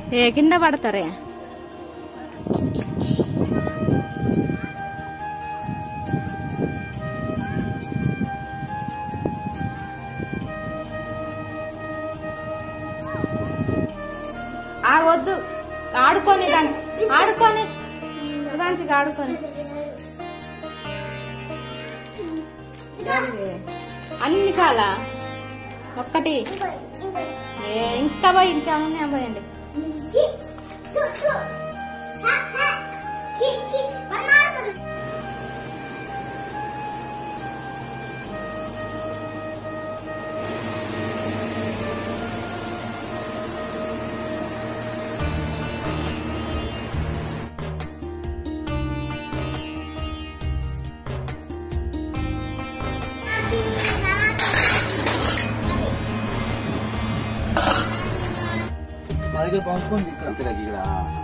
ఏ కింద పడతారే ఆగొద్దు ఆడుకొని దాన్ని ఆడుకొని మంచిగా ఆడుకొని అన్ని చాలా ఒక్కటి ఏ ఇంకా పోయి ఇంకా ఉన్నాయి పోయండి మా దగ్గర పంపుకుంది ఇక్కడ ఇక్కడ ఇక్కడ